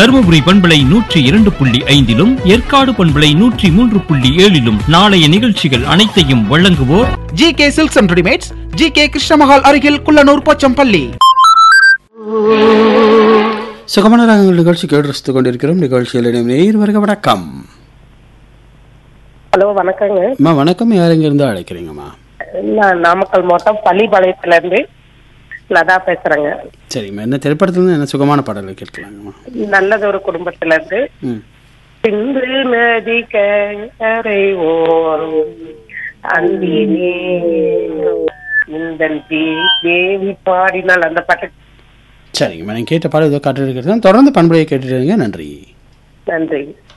தருமபுரி பண்பலை நூற்றி இரண்டு புள்ளி ஐந்திலும் ஏற்காடு பண்பலை நூற்றி மூன்று புள்ளி ஏழிலும் நாளைய நிகழ்ச்சிகள் அனைத்தையும் வழங்குவோர் G K silks and readymades G K Krishnamahal அருகில் குள்ளனூர் போச்சம்பள்ளி சுகமான ராகங்கள் நிகழ்ச்சி கேட்டு கொண்டிருக்கிறோம் நிகழ்ச்சியில் இணையும் நேர் வருக வணக்கம் ஹலோ வணக்கங்க அம்மா வணக்கம் யார் இருந்து அழைக்கிறீங்கம்மா நான் நாமக்கல் மாவட்டம் பள்ளிப்பாளையத்துல இருந்து லதா பேசுறேங்க சரிம்மா என்ன திரைப்படத்துல என்ன சுகமான பாடல்கள் கேட்கலாங்கம்மா நல்லது ஒரு குடும்பத்துல இருந்து ம் சிந்து நதி கரை ஓரும் அந்தினே இந்த தேவி பாடினால் அந்த பாட்டு சரிங்கம்மா நீங்கள் கேட்ட பாடல் ஏதோ காட்டு இருக்கிறது தொடர்ந்து பண்புரையை கேட்டுருங்க நன்றி நன்றி